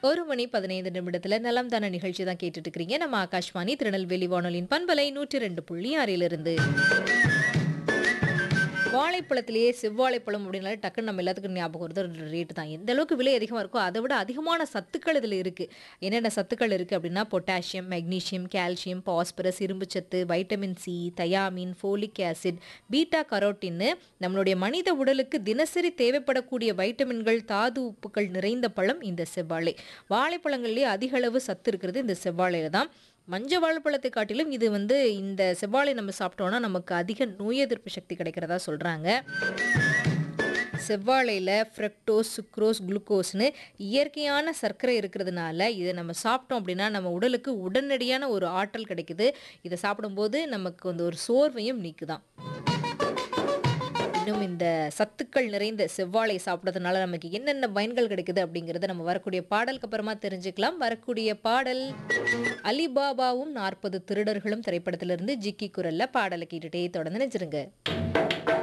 ஒரு மணி பதினைந்து நிமிடத்துல நலம் தான நிகழ்ச்சி தான் கேட்டுட்டு இருக்கிறீங்க நம்ம ஆகாஷ்வாணி திருநெல்வேலி வானொலியின் பண்பலை நூற்றி ரெண்டு புள்ளி ஆறிலிருந்து வாழைப்பழத்திலேயே செவ்வாழைப்பழம் அப்படின்னாலே டக்குன்னு நம்ம எல்லாத்துக்கும் ஞாபகம் வருது ரேட்டு தான் எந்த அளவுக்கு விலை அதிகமாக இருக்கோ அதை விட அதிகமான சத்துக்கள் இதில் இருக்குது என்னென்ன சத்துக்கள் இருக்குது அப்படின்னா பொட்டாசியம் மெக்னீசியம் கால்சியம் பாஸ்பரஸ் இரும்புச்சத்து vitamin C thiamine folic acid beta கரோட்டின்னு நம்மளுடைய மனித உடலுக்கு தினசரி தேவைப்படக்கூடிய வைட்டமின்கள் தாது உப்புகள் நிறைந்த பழம் இந்த செவ்வாழை வாழைப்பழங்கள்லேயே அதிக அளவு சத்து இருக்கிறது இந்த செவ்வாழையில தான் மஞ்சள் வாழைப்பழத்தை காட்டிலும் இது வந்து இந்த செவ்வாழை நம்ம சாப்பிட்டோம்னா நமக்கு அதிக நோய் எதிர்ப்பு சக்தி கிடைக்கிறதா சொல்கிறாங்க செவ்வாழையில் ஃப்ரக்டோஸ் சுக்ரோஸ் குளுக்கோஸ்னு இயற்கையான சர்க்கரை இருக்கிறதுனால இதை நம்ம சாப்பிட்டோம் அப்படின்னா நம்ம உடலுக்கு உடனடியான ஒரு ஆற்றல் கிடைக்குது இதை சாப்பிடும்போது நமக்கு வந்து ஒரு சோர்வையும் நீக்குதான் இன்னும் இந்த சத்துக்கள் நிறைந்த செவ்வாழை சாப்பிட்றதுனால நமக்கு என்னென்ன பயன்கள் கிடைக்குது அப்படிங்கிறத நம்ம வரக்கூடிய பாடலுக்கு அப்புறமா தெரிஞ்சுக்கலாம் வரக்கூடிய பாடல் அலிபாபாவும் நாற்பது திருடர்களும் திரைப்படத்திலிருந்து ஜிக்கி குரல்ல பாடலை கேட்டுட்டே தொடர்ந்து நினைச்சிருங்க